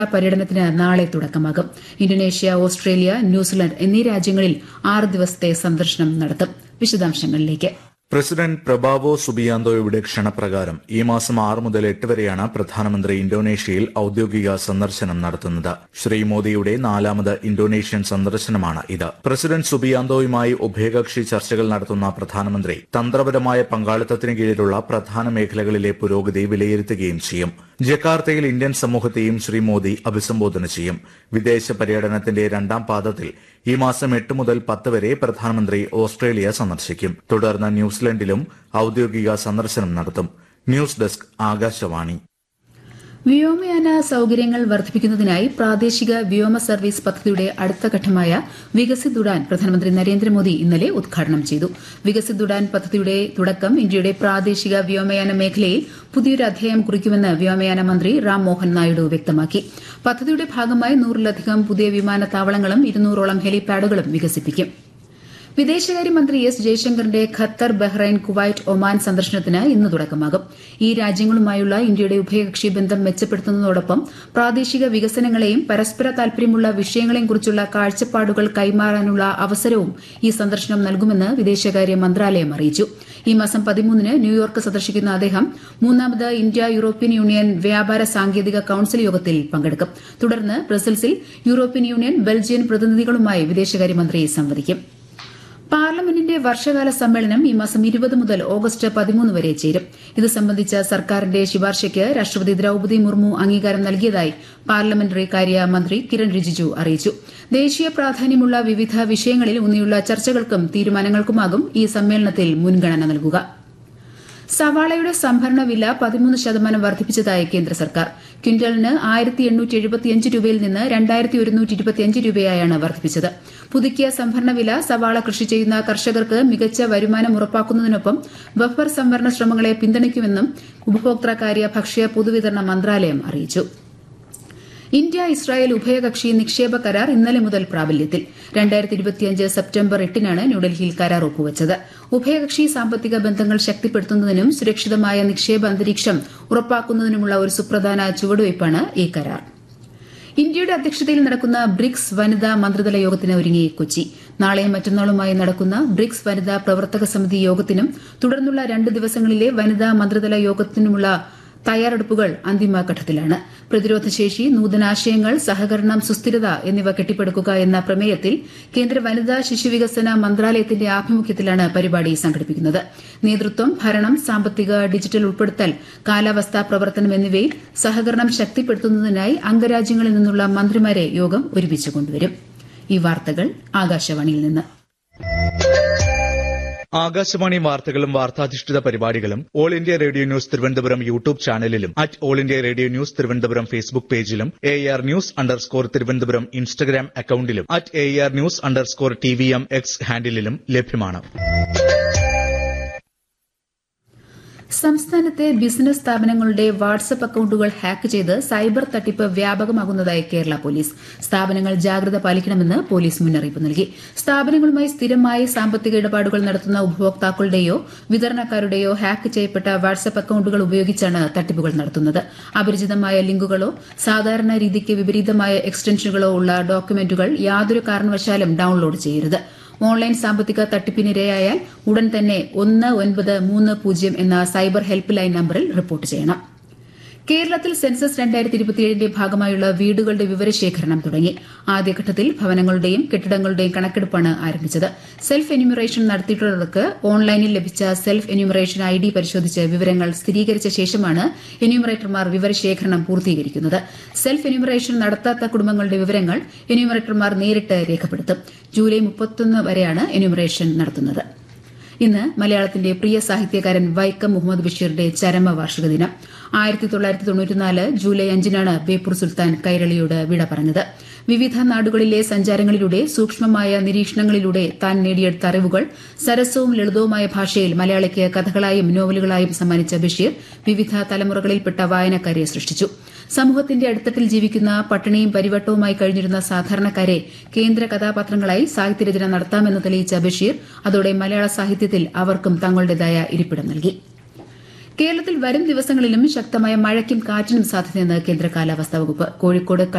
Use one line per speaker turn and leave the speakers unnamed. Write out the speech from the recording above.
പര്യടനത്തിന് നാളെ തുടക്കമാകും ഇന്തോനേഷ്യ ഓസ്ട്രേലിയ ന്യൂസിലൻഡ് എന്നീ രാജ്യങ്ങളിൽ ആറ് ദിവസത്തെ സന്ദർശനം നടത്തും വിശദാംശങ്ങളിലേക്ക്
പ്രസിഡന്റ് പ്രബാവോ സുബിയാന്തോയുടെ ക്ഷണപ്രകാരം ഈ മാസം ആറ് മുതൽ എട്ട് വരെയാണ് പ്രധാനമന്ത്രി ഇന്തോനേഷ്യയിൽ ഔദ്യോഗിക സന്ദർശനം നടത്തുന്നത് ശ്രീ മോദിയുടെ നാലാമത് ഇന്തോനേഷ്യൻ സന്ദർശനമാണ് ഇത് പ്രസിഡന്റ് സുബിയാന്തോയുമായി ഉഭയകക്ഷി ചർച്ചകൾ നടത്തുന്ന പ്രധാനമന്ത്രി തന്ത്രപരമായ പങ്കാളിത്തത്തിന് കീഴിലുള്ള പ്രധാന മേഖലകളിലെ പുരോഗതി വിലയിരുത്തുകയും ചെയ്യും ജക്കാർത്തയിൽ ഇന്ത്യൻ സമൂഹത്തെയും ശ്രീ മോദി അഭിസംബോധന ചെയ്യും വിദേശ പര്യടനത്തിന്റെ രണ്ടാം പാദത്തിൽ ഈ മാസം എട്ട് മുതൽ പത്ത് വരെ പ്രധാനമന്ത്രി ഓസ്ട്രേലിയ സന്ദർശിക്കും തുടർന്ന് ന്യൂസിലൻഡിലും ഔദ്യോഗിക സന്ദർശനം നടത്തും ന്യൂസ് ഡെസ്ക് ആകാശവാണി
വ്യോമയാന സൌകര്യങ്ങൾ വർദ്ധിപ്പിക്കുന്നതിനായി പ്രാദേശിക വ്യോമ സർവീസ് പദ്ധതിയുടെ അടുത്ത ഘട്ടമായ വികസിത് ഉഡാൻ പ്രധാനമന്ത്രി നരേന്ദ്രമോദി ഇന്നലെ ഉദ്ഘാടനം ചെയ്തു വികസിത് ഉഡാൻ പദ്ധതിയുടെ തുടക്കം ഇന്ത്യയുടെ പ്രാദേശിക വ്യോമയാന മേഖലയിൽ പുതിയൊരു അധ്യായം കുറിക്കുമെന്ന് വ്യോമയാന മന്ത്രി റാം മോഹൻ നായിഡു വ്യക്തമാക്കി പദ്ധതിയുടെ ഭാഗമായി നൂറിലധികം പുതിയ വിമാനത്താവളങ്ങളും ഇരുന്നൂറോളം ഹെലിപാഡുകളും വികസിപ്പിക്കും വിദേശകാര്യമന്ത്രി എസ് ജയശങ്കറിന്റെ ഖത്തർ ബഹ്റൈൻ കുവൈറ്റ് ഒമാൻ സന്ദർശനത്തിന് ഇന്ന് തുടക്കമാകും ഈ രാജ്യങ്ങളുമായുള്ള ഇന്ത്യയുടെ ഉഭയകക്ഷി ബന്ധം മെച്ചപ്പെടുത്തുന്നതോടൊപ്പം പ്രാദേശിക വികസനങ്ങളെയും പരസ്പര താൽപര്യമുള്ള വിഷയങ്ങളെയും കുറിച്ചുള്ള കാഴ്ചപ്പാടുകൾ കൈമാറാനുള്ള അവസരവും ഈ സന്ദർശനം നൽകുമെന്ന് വിദേശകാര്യ മന്ത്രാലയം അറിയിച്ചു ഈ മാസം പതിമൂന്നിന് ന്യൂയോർക്ക് സന്ദർശിക്കുന്ന അദ്ദേഹം മൂന്നാമത് ഇന്ത്യ യൂറോപ്യൻ യൂണിയൻ വ്യാപാര സാങ്കേതിക കൌൺസിൽ യോഗത്തിൽ പങ്കെടുക്കും തുടർന്ന് ബ്രസൽസിൽ യൂറോപ്യൻ യൂണിയൻ ബെൽജിയൻ പ്രതിനിധികളുമായി വിദേശകാര്യമന്ത്രി സംവദിക്കും പാർലമെന്റിന്റെ വർഷകാല സമ്മേളനം ഈ മാസം ഇരുപത് മുതൽ ഓഗസ്റ്റ് പതിമൂന്ന് വരെ ചേരും ഇത് സംബന്ധിച്ച സർക്കാരിന്റെ ശുപാർശയ്ക്ക് രാഷ്ട്രപതി ദ്രൌപദി മുർമു അംഗീകാരം നൽകിയതായി പാർലമെന്ററി കാര്യ മന്ത്രി കിരൺ റിജിജു അറിയിച്ചു ദേശീയ പ്രാധാന്യമുള്ള വിവിധ വിഷയങ്ങളിൽ ഊന്നിയുള്ള ചർച്ചകൾക്കും തീരുമാനങ്ങൾക്കുമാകും ഈ സമ്മേളനത്തിൽ മുൻഗണന നൽകുക സവാളയുടെ സംഭരണ വില പതിമൂന്ന് ശതമാനം വർദ്ധിപ്പിച്ചതായി കേന്ദ്ര സർക്കാർ ക്വിന്റലിന് ആയിരത്തി എണ്ണൂറ്റി എഴുപത്തിയഞ്ച് രൂപയിൽ നിന്ന് രണ്ടായിരത്തി ഒരുന്നൂറ്റി ഇരുപത്തിയഞ്ച് രൂപയായാണ് വർദ്ധിപ്പിച്ചത് പുതുക്കിയ സംഭരണ വില സവാള കൃഷി ചെയ്യുന്ന കർഷകർക്ക് മികച്ച വരുമാനം ഉറപ്പാക്കുന്നതിനൊപ്പം ബഫർ സംവരണ ശ്രമങ്ങളെ പിന്തുണയ്ക്കുമെന്നും ഉപഭോക്തൃകാര്യ ഭക്ഷ്യ പൊതുവിതരണ മന്ത്രാലയം അറിയിച്ചു ഇന്ത്യ ഇസ്രായേൽ ഉഭയകക്ഷി നിക്ഷേപ കരാർ ഇന്നലെ മുതൽ പ്രാബല്യത്തിൽ രണ്ടായിരത്തി ഇരുപത്തിയഞ്ച് സെപ്റ്റംബർ എട്ടിനാണ് ന്യൂഡൽഹിയിൽ കരാർ ഒപ്പുവച്ചത് ഉഭയകക്ഷി സാമ്പത്തിക ബന്ധങ്ങൾ ശക്തിപ്പെടുത്തുന്നതിനും സുരക്ഷിതമായ നിക്ഷേപ അന്തരീക്ഷം ഉറപ്പാക്കുന്നതിനുമുള്ള ഒരു സുപ്രധാന ചുവടുവയ്പ്പാണ് ഈ കരാർ ഇന്ത്യയുടെ അധ്യക്ഷതയിൽ നടക്കുന്ന ബ്രിക്സ് വനിതാ മന്ത്രിതല യോഗത്തിന് ഒരുങ്ങി കൊച്ചി നാളെയും മറ്റന്നാളുമായി നടക്കുന്ന ബ്രിക്സ് വനിതാ പ്രവർത്തക സമിതി യോഗത്തിനും തുടർന്നുള്ള രണ്ട് ദിവസങ്ങളിലെ വനിതാ മന്ത്രിതല യോഗത്തിനുമുള്ള തയ്യാറെടുപ്പുകൾ അന്തിമഘട്ടത്തിലാണ് പ്രതിരോധശേഷി നൂതനാശയങ്ങൾ സഹകരണം സുസ്ഥിരത എന്നിവ കെട്ടിപ്പടുക്കുക എന്ന പ്രമേയത്തിൽ കേന്ദ്ര വനിതാ ശിശുവികസന മന്ത്രാലയത്തിന്റെ ആഭിമുഖ്യത്തിലാണ് പരിപാടി സംഘടിപ്പിക്കുന്നത് നേതൃത്വം ഭരണം സാമ്പത്തിക ഡിജിറ്റൽ ഉൾപ്പെടുത്തൽ കാലാവസ്ഥാ പ്രവർത്തനം എന്നിവയിൽ സഹകരണം ശക്തിപ്പെടുത്തുന്നതിനായി അംഗരാജ്യങ്ങളിൽ നിന്നുള്ള മന്ത്രിമാരെ യോഗം ഒരുമിച്ച് കൊണ്ടുവരും ഈ വാർത്തകൾ ആകാശവാണിയിൽ നിന്ന്
ആകാശവാണി വാർത്തകളും വാർത്താധിഷ്ഠിത പരിപാടികളും all India radio news Thiruvananthapuram YouTube ചാനലിലും at all India radio news Thiruvananthapuram Facebook പേജിലും A R news underscore Thiruvananthapuram Instagram അക്കൌണ്ടിലും at A R news underscore T V M X ഹാൻഡിലും ലഭ്യമാണ്
സംസ്ഥാനത്തെ ബിസിനസ് സ്ഥാപനങ്ങളുടെ വാട്സ്ആപ്പ് അക്കൌണ്ടുകൾ ഹാക്ക് ചെയ്ത് സൈബർ തട്ടിപ്പ് വ്യാപകമാകുന്നതായി കേരള പോലീസ് സ്ഥാപനങ്ങൾ ജാഗ്രത പാലിക്കണമെന്ന് പോലീസ് മുന്നറിയിപ്പ് നൽകി സ്ഥാപനങ്ങളുമായി സ്ഥിരമായി സാമ്പത്തിക ഇടപാടുകൾ നടത്തുന്ന ഉപഭോക്താക്കളുടെയോ വിതരണക്കാരുടെയോ ഹാക്ക് ചെയ്യപ്പെട്ട വാട്സ്ആപ്പ് അക്കൌണ്ടുകൾ ഉപയോഗിച്ചാണ് തട്ടിപ്പുകൾ നടത്തുന്നത് അപരിചിതമായ ലിങ്കുകളോ സാധാരണ രീതിക്ക് വിപരീതമായ എക്സ്റ്റൻഷനുകളോ ഉള്ള ഡോക്യുമെന്റുകൾ യാതൊരു കാരണവശാലും ഡൌൺലോഡ് ചെയ്യരുത് ഓൺലൈൻ സാമ്പത്തിക തട്ടിപ്പിനിരയായാൽ ഉടൻ തന്നെ ഒന്ന് ഒൻപത് മൂന്ന് പൂജ്യം എന്ന സൈബർ ഹെൽപ്പ് ലൈൻ നമ്പറിൽ റിപ്പോർട്ട് ചെയ്യണം കേരളത്തിൽ സെൻസസ് രണ്ടായിരത്തി ഇരുപത്തിയേഴിന്റെ ഭാഗമായുള്ള വീടുകളുടെ വിവരശേഖരണം തുടങ്ങി ആദ്യഘട്ടത്തിൽ ഭവനങ്ങളുടെയും കെട്ടിടങ്ങളുടെയും കണക്കെടുപ്പാണ് ആരംഭിച്ചത് സെൽഫ് എന്യൂമറേഷൻ നടത്തിയിട്ടുള്ളവർക്ക് ഓൺലൈനിൽ ലഭിച്ച സെൽഫ് എന്യൂമറേഷൻ ഐ ഡി പരിശോധിച്ച് വിവരങ്ങൾ സ്ഥിരീകരിച്ച ശേഷമാണ് എന്യൂമറേറ്റർമാർ വിവരശേഖരണം പൂർത്തീകരിക്കുന്നത് സെൽഫ് എന്യൂമറേഷൻ നടത്താത്ത കുടുംബങ്ങളുടെ വിവരങ്ങൾ എന്യൂമറേറ്റർമാർ നേരിട്ട് രേഖപ്പെടുത്തും ജൂലൈ മുപ്പത്തൊന്ന് വരെയാണ് എന്യൂമറേഷൻ നടത്തുന്നത് ഇന്ന് മലയാളത്തിന്റെ പ്രിയ സാഹിത്യകാരൻ വൈക്കം മുഹമ്മദ് ബഷീറിന്റെ ചരമവാർഷിക ദിനം ആയിരത്തി തൊള്ളായിരത്തി തൊണ്ണൂറ്റിനാല് ജൂലൈ അഞ്ചിനാണ് ബേപ്പൂർ സുൽത്താൻ കൈരളിയോട് വിട പറഞ്ഞത് വിവിധ നാടുകളിലെ സഞ്ചാരങ്ങളിലൂടെ സൂക്ഷ്മമായ നിരീക്ഷണങ്ങളിലൂടെ താൻ നേടിയെടുത്ത അറിവുകൾ സരസവും ലളിതവുമായ ഭാഷയിൽ മലയാളിക്ക് കഥകളായും നോവലുകളായും സമ്മാനിച്ച ബഷീർ വിവിധ തലമുറകളിൽപ്പെട്ട വായനക്കാരെ സൃഷ്ടിച്ചു സമൂഹത്തിന്റെ അടിത്തട്ടിൽ ജീവിക്കുന്ന പട്ടിണിയും പരിവട്ടവുമായി കഴിഞ്ഞിരുന്ന സാധാരണക്കാരെ കേന്ദ്ര കഥാപാത്രങ്ങളായി സാഹിത്യരചന നടത്താമെന്ന് തെളിയിച്ച ബഷീർ അതോടെ മലയാള സാഹിത്യത്തിൽ അവർക്കും തങ്ങളുടേതായ ഇരിപ്പിടം നൽകി കേരളത്തിൽ വരും ദിവസങ്ങളിലും ശക്തമായ മഴയ്ക്കും കാറ്റിനും സാധ്യതയെന്ന് കേന്ദ്ര കാലാവസ്ഥാ വകുപ്പ് കോഴിക്കോട്